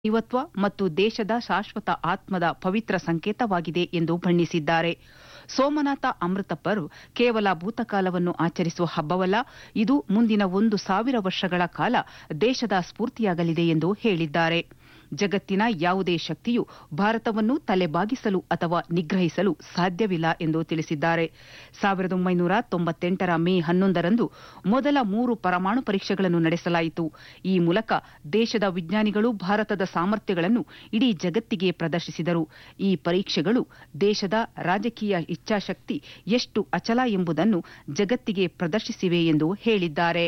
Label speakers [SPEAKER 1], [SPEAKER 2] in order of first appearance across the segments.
[SPEAKER 1] ದೈವತ್ವ ಮತ್ತು ದೇಶದ ಶಾಶ್ವತ ಆತ್ಮದ ಪವಿತ್ರ ಸಂಕೇತವಾಗಿದೆ ಎಂದು ಬಣ್ಣಿಸಿದ್ದಾರೆ ಸೋಮನಾಥ ಅಮೃತಪ್ಪರು ಕೇವಲ ಭೂತಕಾಲವನ್ನು ಆಚರಿಸುವ ಹಬ್ಬವಲ್ಲ ಇದು ಮುಂದಿನ ಒಂದು ಸಾವಿರ ವರ್ಷಗಳ ಕಾಲ ದೇಶದ ಸ್ಫೂರ್ತಿಯಾಗಲಿದೆ ಎಂದು ಹೇಳಿದ್ದಾರೆ ಜಗತ್ತಿನ ಯಾವುದೇ ಶಕ್ತಿಯು ಭಾರತವನ್ನು ತಲೆಬಾಗಿಸಲು ಅಥವಾ ನಿಗ್ರಹಿಸಲು ಸಾಧ್ಯವಿಲ್ಲ ಎಂದು ತಿಳಿಸಿದ್ದಾರೆ ಸಾವಿರದ ಒಂಬೈನೂರ ತೊಂಬತ್ತೆಂಟರ ಮೇ ಹನ್ನೊಂದರಂದು ಮೊದಲ ಮೂರು ಪರಮಾಣು ಪರೀಕ್ಷೆಗಳನ್ನು ನಡೆಸಲಾಯಿತು ಈ ಮೂಲಕ ದೇಶದ ವಿಜ್ಞಾನಿಗಳು ಭಾರತದ ಸಾಮರ್ಥ್ಯಗಳನ್ನು ಇಡೀ ಜಗತ್ತಿಗೆ ಪ್ರದರ್ಶಿಸಿದರು ಈ ಪರೀಕ್ಷೆಗಳು ದೇಶದ ರಾಜಕೀಯ ಇಚ್ಛಾಶಕ್ತಿ ಎಷ್ಟು ಅಚಲ ಎಂಬುದನ್ನು ಜಗತ್ತಿಗೆ ಪ್ರದರ್ಶಿಸಿವೆ ಎಂದು ಹೇಳಿದ್ದಾರೆ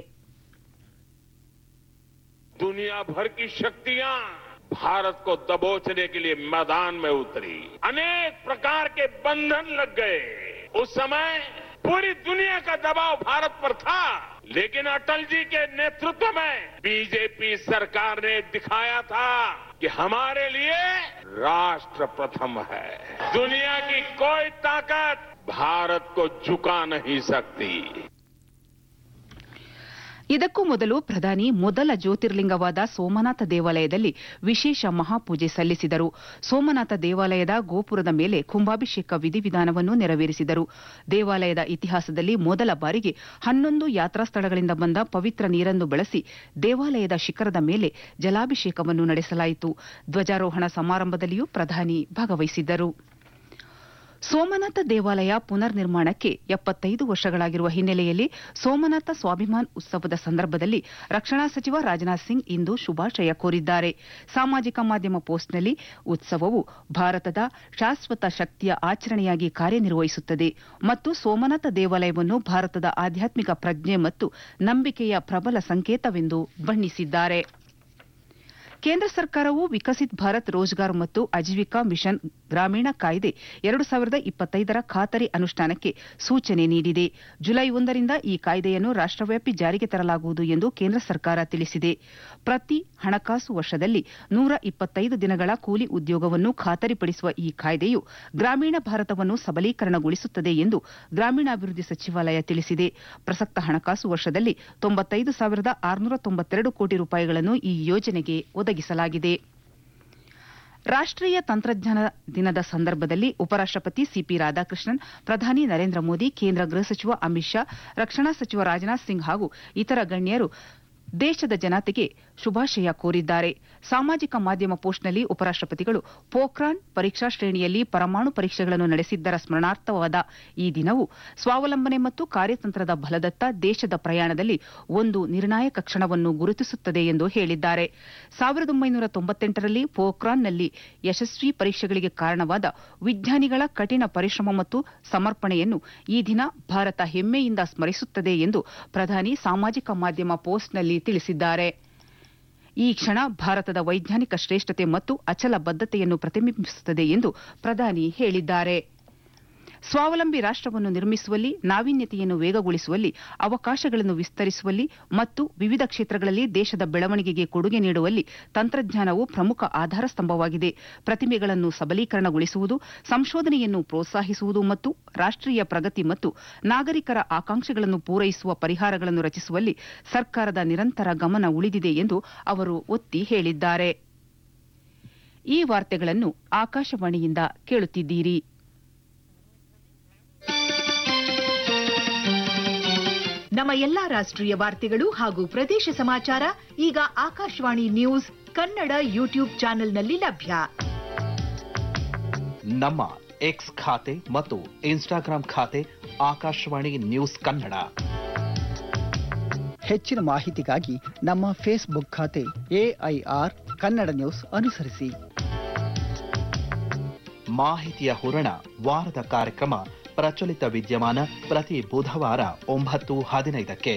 [SPEAKER 2] दुनिया भर की शक्तियां भारत को दबोचने के लिए मैदान में उतरी अनेक प्रकार के बंधन लग गए उस समय पूरी दुनिया का दबाव भारत पर था लेकिन अटल जी के नेतृत्व में बीजेपी सरकार ने दिखाया था कि हमारे लिए राष्ट्र प्रथम है दुनिया की कोई ताकत भारत को झुका नहीं सकती
[SPEAKER 1] ಇದಕ್ಕೂ ಮೊದಲು ಪ್ರಧಾನಿ ಮೊದಲ ಜ್ಯೋತಿರ್ಲಿಂಗವಾದ ಸೋಮನಾಥ ದೇವಾಲಯದಲ್ಲಿ ವಿಶೇಷ ಮಹಾಪೂಜೆ ಸಲ್ಲಿಸಿದರು ಸೋಮನಾಥ ದೇವಾಲಯದ ಗೋಪುರದ ಮೇಲೆ ಕುಂಭಾಭಿಷೇಕ ವಿಧಿವಿಧಾನವನ್ನು ನೆರವೇರಿಸಿದರು ದೇವಾಲಯದ ಇತಿಹಾಸದಲ್ಲಿ ಮೊದಲ ಬಾರಿಗೆ ಹನ್ನೊಂದು ಯಾತ್ರಾ ಸ್ಥಳಗಳಿಂದ ಬಂದ ಪವಿತ್ರ ನೀರನ್ನು ಬಳಸಿ ದೇವಾಲಯದ ಶಿಖರದ ಮೇಲೆ ಜಲಾಭಿಷೇಕವನ್ನು ನಡೆಸಲಾಯಿತು ಧ್ವಜಾರೋಹಣ ಸಮಾರಂಭದಲ್ಲಿಯೂ ಪ್ರಧಾನಿ ಭಾಗವಹಿಸಿದ್ದರು ಸೋಮನಾಥ ದೇವಾಲಯ ಪುನರ್ ನಿರ್ಮಾಣಕ್ಕೆ ಎಪ್ಪತ್ತೈದು ವರ್ಷಗಳಾಗಿರುವ ಹಿನ್ನೆಲೆಯಲ್ಲಿ ಸೋಮನಾಥ ಸ್ವಾಭಿಮಾನ್ ಉತ್ಸವದ ಸಂದರ್ಭದಲ್ಲಿ ರಕ್ಷಣಾ ಸಚಿವ ರಾಜನಾಥ್ ಸಿಂಗ್ ಇಂದು ಶುಭಾಶಯ ಕೋರಿದ್ದಾರೆ ಸಾಮಾಜಿಕ ಮಾಧ್ಯಮ ಪೋಸ್ಟ್ನಲ್ಲಿ ಉತ್ಸವವು ಭಾರತದ ಶಾಶ್ವತ ಶಕ್ತಿಯ ಆಚರಣೆಯಾಗಿ ಕಾರ್ಯನಿರ್ವಹಿಸುತ್ತದೆ ಮತ್ತು ಸೋಮನಾಥ ದೇವಾಲಯವನ್ನು ಭಾರತದ ಆಧ್ಯಾತ್ಮಿಕ ಪ್ರಜ್ಞೆ ಮತ್ತು ನಂಬಿಕೆಯ ಪ್ರಬಲ ಸಂಕೇತವೆಂದು ಬಣ್ಣಿಸಿದ್ದಾರೆ ಕೇಂದ್ರ ಸರ್ಕಾರವು ವಿಕಸಿತ್ ಭಾರತ್ ರೋಜ್ಗಾರ್ ಮತ್ತು ಅಜೀವಿಕಾ ಮಿಷನ್ ಗ್ರಾಮೀಣ ಕಾಯ್ದೆ ಎರಡು ಸಾವಿರದ ಇಪ್ಪತ್ತೈದರ ಖಾತರಿ ಅನುಷ್ಠಾನಕ್ಕೆ ಸೂಚನೆ ನೀಡಿದೆ ಜುಲೈ ಒಂದರಿಂದ ಈ ಕಾಯ್ದೆಯನ್ನು ರಾಷ್ಟವ್ಯಾಪಿ ಜಾರಿಗೆ ತರಲಾಗುವುದು ಎಂದು ಕೇಂದ್ರ ಸರ್ಕಾರ ತಿಳಿಸಿದೆ ಪ್ರತಿ ಹಣಕಾಸು ವರ್ಷದಲ್ಲಿ ನೂರ ಇಪ್ಪತ್ತೈದು ದಿನಗಳ ಕೂಲಿ ಉದ್ಯೋಗವನ್ನು ಖಾತರಿಪಡಿಸುವ ಈ ಕಾಯ್ದೆಯು ಗ್ರಾಮೀಣ ಭಾರತವನ್ನು ಸಬಲೀಕರಣಗೊಳಿಸುತ್ತದೆ ಎಂದು ಗ್ರಾಮೀಣಾಭಿವೃದ್ಧಿ ಸಚಿವಾಲಯ ತಿಳಿಸಿದೆ ಪ್ರಸಕ್ತ ಹಣಕಾಸು ವರ್ಷದಲ್ಲಿ ತೊಂಬತ್ತೈದು ಸಾವಿರದ ಆರುನೂರ ತೊಂಬತ್ತೆರಡು ಕೋಟಿ ರೂಪಾಯಿಗಳನ್ನು ಈ ಯೋಜನೆಗೆ ಒದಗಿಸಲಾಗಿದೆ ರಾಷ್ಟೀಯ ತಂತ್ರಜ್ಞಾನ ದಿನದ ಸಂದರ್ಭದಲ್ಲಿ ಉಪರಾಷ್ಟಪತಿ ಸಿಪಿ ರಾಧಾಕೃಷ್ಣನ್ ಪ್ರಧಾನಿ ನರೇಂದ್ರ ಮೋದಿ ಕೇಂದ್ರ ಗೃಹ ಸಚಿವ ಅಮಿತ್ ಶಾ ರಕ್ಷಣಾ ಸಚಿವ ರಾಜನಾಥ್ ಸಿಂಗ್ ಹಾಗೂ ಇತರ ಗಣ್ಯರು ದೇಶದ ಜನತೆಗೆ ಶುಭಾಶಯ ಕೋರಿದ್ದಾರೆ ಸಾಮಾಜಿಕ ಮಾಧ್ಯಮ ಪೋಸ್ಟ್ನಲ್ಲಿ ಉಪರಾಷ್ಟಪತಿಗಳು ಪೋಖ್ರಾನ್ ಪರೀಕ್ಷಾ ಶ್ರೇಣಿಯಲ್ಲಿ ಪರಮಾಣು ಪರೀಕ್ಷೆಗಳನ್ನು ನಡೆಸಿದ್ದರ ಸ್ಮರಣಾರ್ಥವಾದ ಈ ದಿನವು ಸ್ವಾವಲಂಬನೆ ಮತ್ತು ಕಾರ್ಯತಂತ್ರದ ಬಲದತ್ತ ದೇಶದ ಪ್ರಯಾಣದಲ್ಲಿ ಒಂದು ನಿರ್ಣಾಯಕ ಕ್ಷಣವನ್ನು ಗುರುತಿಸುತ್ತದೆ ಎಂದು ಹೇಳಿದ್ದಾರೆ ಸಾವಿರದ ಒಂಬೈನೂರ ತೊಂಬತ್ತೆಂಟರಲ್ಲಿ ಪೋಖ್ರಾನ್ನಲ್ಲಿ ಯಶಸ್ವಿ ಪರೀಕ್ಷೆಗಳಿಗೆ ಕಾರಣವಾದ ವಿಜ್ಞಾನಿಗಳ ಕಠಿಣ ಪರಿಶ್ರಮ ಮತ್ತು ಸಮರ್ಪಣೆಯನ್ನು ಈ ದಿನ ಭಾರತ ಹೆಮ್ಮೆಯಿಂದ ಸ್ಮರಿಸುತ್ತದೆ ಎಂದು ಪ್ರಧಾನಿ ಸಾಮಾಜಿಕ ಮಾಧ್ಯಮ ಪೋಸ್ಟ್ನಲ್ಲಿ ತಿಳಿಸಿದ್ದಾರೆ ಈ ಕ್ಷಣ ಭಾರತದ ವೈಜ್ಞಾನಿಕ ಶ್ರೇಷ್ಠತೆ ಮತ್ತು ಅಚಲ ಬದ್ಧತೆಯನ್ನು ಪ್ರತಿಬಿಂಬಿಸುತ್ತದೆ ಎಂದು ಪ್ರಧಾನಿ ಹೇಳಿದ್ದಾರೆ ಸ್ವಾವಲಂಬಿ ರಾಷ್ಟವನ್ನು ನಿರ್ಮಿಸುವಲ್ಲಿ ನಾವೀನ್ಯತೆಯನ್ನು ವೇಗಗೊಳಿಸುವಲ್ಲಿ ಅವಕಾಶಗಳನ್ನು ವಿಸ್ತರಿಸುವಲ್ಲಿ ಮತ್ತು ವಿವಿಧ ಕ್ಷೇತ್ರಗಳಲ್ಲಿ ದೇಶದ ಬೆಳವಣಿಗೆಗೆ ಕೊಡುಗೆ ನೀಡುವಲ್ಲಿ ತಂತ್ರಜ್ಞಾನವು ಪ್ರಮುಖ ಆಧಾರ ಸ್ತಂಭವಾಗಿದೆ ಪ್ರತಿಮೆಗಳನ್ನು ಸಬಲೀಕರಣಗೊಳಿಸುವುದು ಸಂಶೋಧನೆಯನ್ನು ಪ್ರೋತ್ಸಾಹಿಸುವುದು ಮತ್ತು ರಾಷ್ಟೀಯ ಪ್ರಗತಿ ಮತ್ತು ನಾಗರಿಕರ ಆಕಾಂಕ್ಷೆಗಳನ್ನು ಪೂರೈಸುವ ಪರಿಹಾರಗಳನ್ನು ರಚಿಸುವಲ್ಲಿ ಸರ್ಕಾರದ ನಿರಂತರ ಗಮನ ಉಳಿದಿದೆ ಎಂದು ಅವರು ಒತ್ತಿ ಹೇಳಿದ್ದಾರೆ ಈ ವಾರ್ತೆಗಳನ್ನು ಆಕಾಶವಾಣಿಯಿಂದ ಕೇಳುತ್ತಿದ್ದೀರಿ
[SPEAKER 3] ನಮ್ಮ ಎಲ್ಲಾ ರಾಷ್ಟ್ರೀಯ ವಾರ್ತೆಗಳು ಹಾಗೂ ಪ್ರದೇಶ ಸಮಾಚಾರ ಈಗ ಆಕಾಶವಾಣಿ ನ್ಯೂಸ್ ಕನ್ನಡ ಯೂಟ್ಯೂಬ್ ಚಾನೆಲ್ನಲ್ಲಿ ಲಭ್ಯ
[SPEAKER 4] ನಮ್ಮ ಎಕ್ಸ್ ಖಾತೆ ಮತ್ತು ಇನ್ಸ್ಟಾಗ್ರಾಂ ಖಾತೆ ಆಕಾಶವಾಣಿ ನ್ಯೂಸ್ ಕನ್ನಡ
[SPEAKER 5] ಹೆಚ್ಚಿನ ಮಾಹಿತಿಗಾಗಿ ನಮ್ಮ ಫೇಸ್ಬುಕ್ ಖಾತೆ ಎಐಆರ್ ಕನ್ನಡ ನ್ಯೂಸ್ ಅನುಸರಿಸಿ
[SPEAKER 4] ಮಾಹಿತಿಯ ಹೂರಣ ವಾರದ ಕಾರ್ಯಕ್ರಮ ಪ್ರಚಲಿತ ವಿದ್ಯಮಾನ ಪ್ರತಿ ಬುಧವಾರ ಒಂಬತ್ತು ಹದಿನೈದಕ್ಕೆ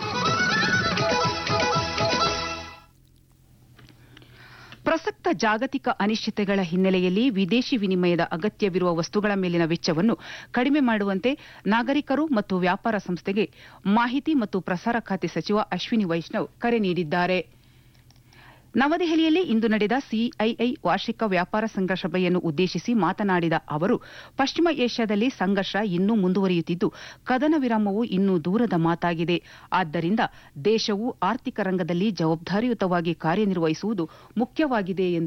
[SPEAKER 1] ಪ್ರಸಕ್ತ ಜಾಗತಿಕ ಅನಿಶ್ಚಿತೆಗಳ ಹಿನ್ನೆಲೆಯಲ್ಲಿ ವಿದೇಶಿ ವಿನಿಮಯದ ಅಗತ್ಯವಿರುವ ವಸ್ತುಗಳ ಮೇಲಿನ ವೆಚ್ಚವನ್ನು ಕಡಿಮೆ ಮಾಡುವಂತೆ ನಾಗರಿಕರು ಮತ್ತು ವ್ಯಾಪಾರ ಸಂಸ್ಥೆಗೆ ಮಾಹಿತಿ ಮತ್ತು ಪ್ರಸಾರ ಖಾತೆ ಸಚಿವ ಅಶ್ವಿನಿ ವೈಷ್ಣವ್ ಕರೆ ನೀಡಿದ್ದಾರೆ ನವದೆಹಲಿಯಲ್ಲಿ ಇಂದು ನಡೆದ ಸಿಐಐ ವಾರ್ಷಿಕ ವ್ಯಾಪಾರ ಸಂಘ ಸಭೆಯನ್ನು ಉದ್ದೇಶಿಸಿ ಮಾತನಾಡಿದ ಅವರು ಪಶ್ಚಿಮ ಏಷ್ಯಾದಲ್ಲಿ ಸಂಘರ್ಷ ಇನ್ನೂ ಮುಂದುವರಿಯುತ್ತಿದ್ದು ಕದನ ವಿರಾಮವು ಇನ್ನೂ ದೂರದ ಮಾತಾಗಿದೆ ಆದ್ದರಿಂದ ದೇಶವು ಆರ್ಥಿಕ ರಂಗದಲ್ಲಿ ಜವಾಬ್ದಾರಿಯುತವಾಗಿ ಕಾರ್ಯನಿರ್ವಹಿಸುವುದು ಮುಖ್ಯವಾಗಿದೆ ಎಂದು